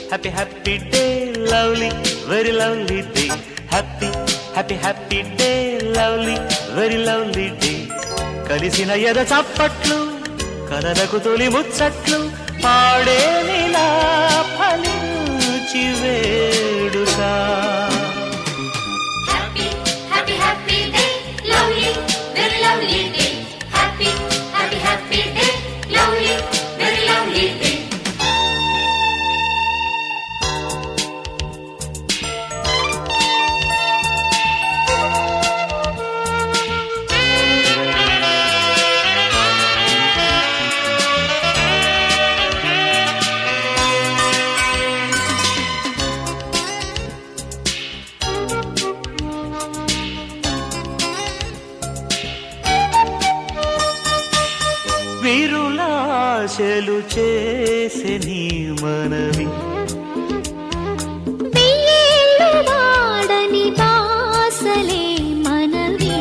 Happy happy day lovely very lovely day happy happy happy day lovely very lovely day కలిసిన ఎద చప్పట్లు కలలకు తొలి ముచ్చట్లు పాడే నీలా ఫలించి వేడుక Happy, happy, happy day, lovely, very lovely day. Happy, happy, happy day, lovely, very lovely day. వీరులాశలు చేసే నీ మనవి వెయ్యేళ్ళు వాడని బాసలే మనవి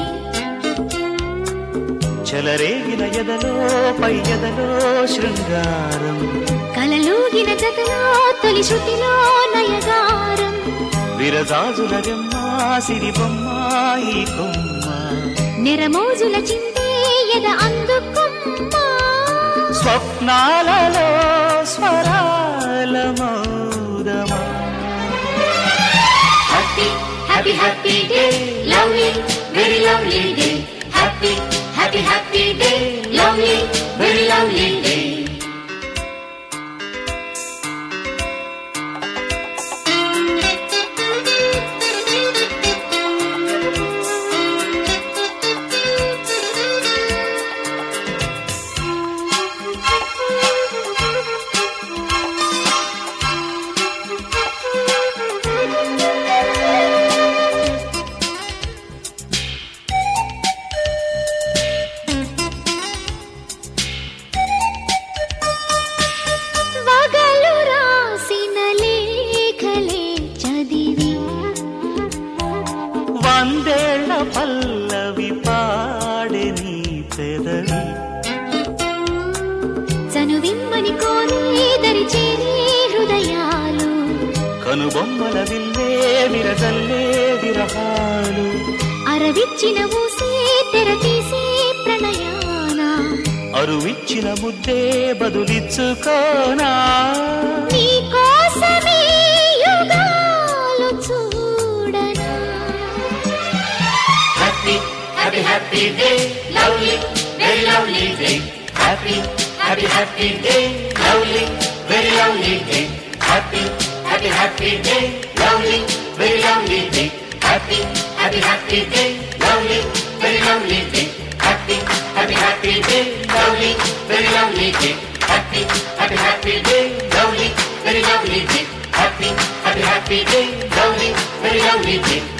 చెలరేగిన ఎదలో పై ఎదలో శృంగారం కలలూగిన జతలో తొలి శృతిలో నయగారం విరజాజుల రెమ్మ సిరి బొమ్మ ఈ కొమ్మ నెరమోజుల చింతే ఎద అందుకుమ్మా స్వప్నాలలో స్వరాల మౌదమా Happy, happy, happy day, lovely, very lovely day. Happy, happy, happy day, lovely, very lovely day. వగలు రాసిన లేఖలే చదివి వందేళ్ల పల్లవి పాడే నీ పెదవి చనువిమ్మని కోరి దరి చేరి హృదయాలు కనుబొమ్మల విల్లే విరజల్లే విరహాలు అరవిచ్చిన ఊసే తెర తీసే ప్రణయాన అరువిచ్చిన ముద్దే బదులిచ్చుకోనా నీ కోసమే యుగాలు చూడనా Happy, happy, happy day, lovely, very lovely day. Happy, happy, happy day, lovely, very lovely day. Happy, happy, happy day, lovely, very lovely day. Happy, happy, happy day, lovely, very lovely day. Happy, happy, happy day, lovely, very lovely day. Happy, happy, happy day, lovely, very lovely day. Happy, happy, happy day, lovely, very lovely day.